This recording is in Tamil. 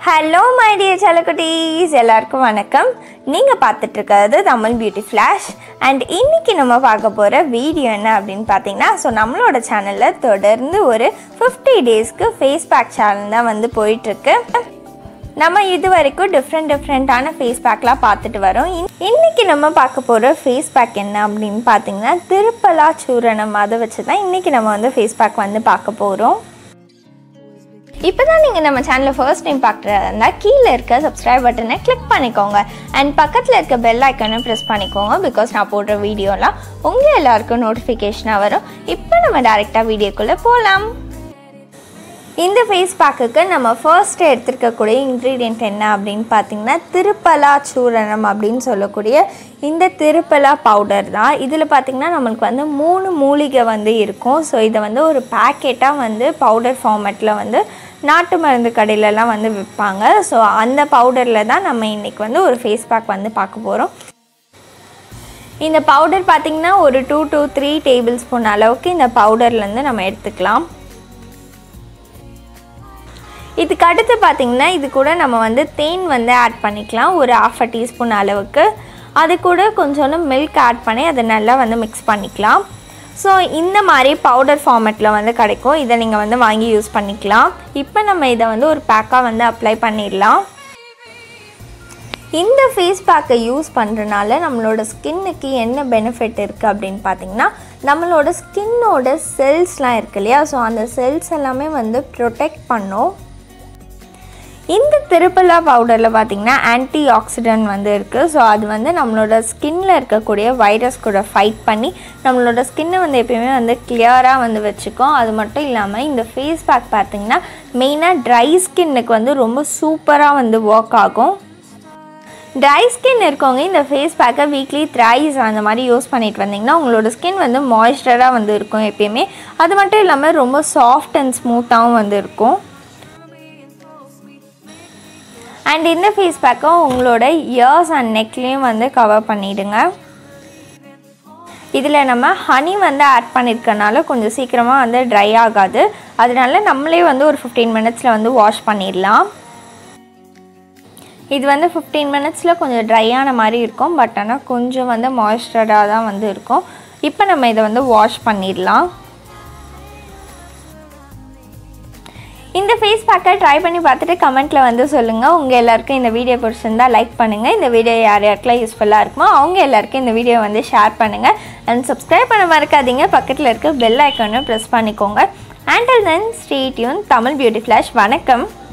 ஹலோ மை டியர் செல்லக்குட்டீஸ் எல்லாருக்கும் வணக்கம் நீங்கள் பார்த்துட்டு இருக்கிறது தமிழ் பியூட்டி ஃப்ளாஷ் அண்ட் இன்னைக்கு நம்ம பார்க்க போகிற வீடியோ என்ன அப்படின்னு பார்த்தீங்கன்னா ஸோ நம்மளோட சேனலில் தொடர்ந்து ஒரு ஃபிஃப்டி டேஸ்க்கு ஃபேஸ் பேக் சேனல் தான் வந்து போயிட்டுருக்கு நம்ம இது வரைக்கும் டிஃப்ரெண்ட் டிஃப்ரெண்ட்டான ஃபேஸ் பேக்லாம் பார்த்துட்டு வரோம் இன்- இன்னைக்கு நம்ம பார்க்க போகிற ஃபேஸ் பேக் என்ன அப்படின்னு பார்த்தீங்கன்னா திருப்பலா சூரணம் அதை வச்சு தான் இன்னைக்கு நம்ம வந்து ஃபேஸ் பேக் வந்து பார்க்க போகிறோம் இப்போ தான் நீங்கள் நம்ம சேனலை ஃபர்ஸ்ட் டைம் பார்க்குறதா இருந்தால் கீழே இருக்க சப்ஸ்கிரைப் பட்டனை கிளிக் பண்ணிக்கோங்க அண்ட் பக்கத்தில் இருக்க பெல் ஐக்கனை ப்ரெஸ் பண்ணிக்கோங்க பிகாஸ் நான் போடுற வீடியோலாம் உங்கள் எல்லாருக்கும் நோட்டிஃபிகேஷனாக வரும் இப்போ நம்ம டேரெக்டாக வீடியோக்குள்ளே போகலாம் இந்த ஃபேஸ் பேக்குக்கு நம்ம ஃபர்ஸ்ட் எடுத்துருக்கக்கூடிய இன்க்ரீடியன்ட் என்ன அப்படின்னு பார்த்தீங்கன்னா திருப்பலா சூரணம் அப்படின்னு சொல்லக்கூடிய இந்த திருப்பலா பவுடர் தான் இதில் பார்த்திங்கன்னா நம்மளுக்கு வந்து மூணு மூலிகை வந்து இருக்கும் ஸோ இதை வந்து ஒரு பேக்கெட்டாக வந்து பவுடர் ஃபார்மேட்டில் வந்து நாட்டு மருந்து கடையிலலாம் வந்து விற்பாங்க ஸோ அந்த பவுடரில் தான் நம்ம இன்றைக்கி வந்து ஒரு ஃபேஸ் பேக் வந்து பார்க்க போகிறோம் இந்த பவுடர் பார்த்திங்கன்னா ஒரு two to three tablespoon அளவுக்கு இந்த பவுடர்லேருந்து நம்ம எடுத்துக்கலாம் இதுக்கு அடுத்து பார்த்திங்கன்னா இது கூட நம்ம வந்து தேன் வந்து ஆட் பண்ணிக்கலாம் ஒரு ஆஃப் அ டீஸ்பூன் அளவுக்கு அது கூட கொஞ்சோண்டு மில்க் ஆட் பண்ணி அதை நல்லா வந்து மிக்ஸ் பண்ணிக்கலாம் ஸோ இந்த மாதிரி பவுடர் ஃபார்மேட்டில் வந்து கிடைக்கும் இதை நீங்கள் வந்து வாங்கி யூஸ் பண்ணிக்கலாம் இப்போ நம்ம இதை வந்து ஒரு பேக்காக வந்து அப்ளை பண்ணிடலாம் இந்த ஃபேஸ் பேக்கை யூஸ் பண்ணுறனால நம்மளோட ஸ்கின்னுக்கு என்ன பெனிஃபிட் இருக்குது அப்படின்னு பார்த்தீங்கன்னா நம்மளோட ஸ்கின்னோட செல்ஸ்லாம் இருக்கு இல்லையா ஸோ அந்த செல்ஸ் எல்லாமே வந்து ப்ரொடெக்ட் பண்ணும் இந்த திருப்பலா பவுடரில் பார்த்தீங்கன்னா ஆன்டி ஆக்சிடென்ட் வந்து இருக்குது ஸோ அது வந்து நம்மளோட ஸ்கின்ல இருக்கக்கூடிய வைரஸ் கூட ஃபைட் பண்ணி நம்மளோட ஸ்கின்னை வந்து எப்பயுமே வந்து கிளியராக வந்து வச்சுக்கும் அது மட்டும் இல்லாமல் இந்த ஃபேஸ் பேக் பார்த்தீங்கன்னா மெயினாக ட்ரை ஸ்கின்னுக்கு வந்து ரொம்ப சூப்பராக வந்து ஒர்க் ஆகும் ட்ரை ஸ்கின் இருக்கவங்க இந்த ஃபேஸ் பேக்கை வீக்லி த்ரைஸ் அந்த மாதிரி யூஸ் பண்ணிட்டு வந்தீங்கன்னா உங்களோட ஸ்கின் வந்து மாய்ஸ்சராக வந்து இருக்கும் எப்பயுமே அது மட்டும் இல்லாமல் ரொம்ப சாஃப்ட் அண்ட் ஸ்மூத்தாகவும் வந்து இருக்கும் அண்ட் இந்த ஃபேஸ் பேக்கை உங்களோட இயர்ஸ் அண்ட் நெக்லேயும் வந்து கவர் பண்ணிவிடுங்க இதில் நம்ம ஹனி வந்து ஆட் பண்ணியிருக்கனால கொஞ்சம் சீக்கிரமாக வந்து ட்ரை ஆகாது அதனால நம்மளே வந்து ஒரு ஃபிஃப்டீன் மினிட்ஸில் வந்து வாஷ் பண்ணிடலாம் இது வந்து ஃபிஃப்டீன் மினிட்ஸில் கொஞ்சம் ட்ரையான மாதிரி இருக்கும் பட் ஆனால் கொஞ்சம் வந்து மாய்ஸ்சராக தான் வந்து இருக்கும் இப்போ நம்ம இதை வந்து வாஷ் பண்ணிடலாம் இந்த ஃபேஸ் பேக்கை ட்ரை பண்ணி பார்த்துட்டு கமெண்ட்டில் வந்து சொல்லுங்கள் உங்கள் எல்லாருக்கும் இந்த வீடியோ பிடிச்சிருந்தா லைக் பண்ணுங்கள் இந்த வீடியோ யார் யாருக்கெல்லாம் யூஸ்ஃபுல்லாக இருக்குமோ அவங்க எல்லாருக்கும் இந்த வீடியோ வந்து ஷேர் பண்ணுங்கள் அண்ட் சப்ஸ்கிரைப் பண்ண மறக்காதீங்க பக்கத்தில் இருக்க பெல் ஐக்கானை ப்ரெஸ் பண்ணிக்கோங்க until then stay tuned Tamil beauty flash வணக்கம்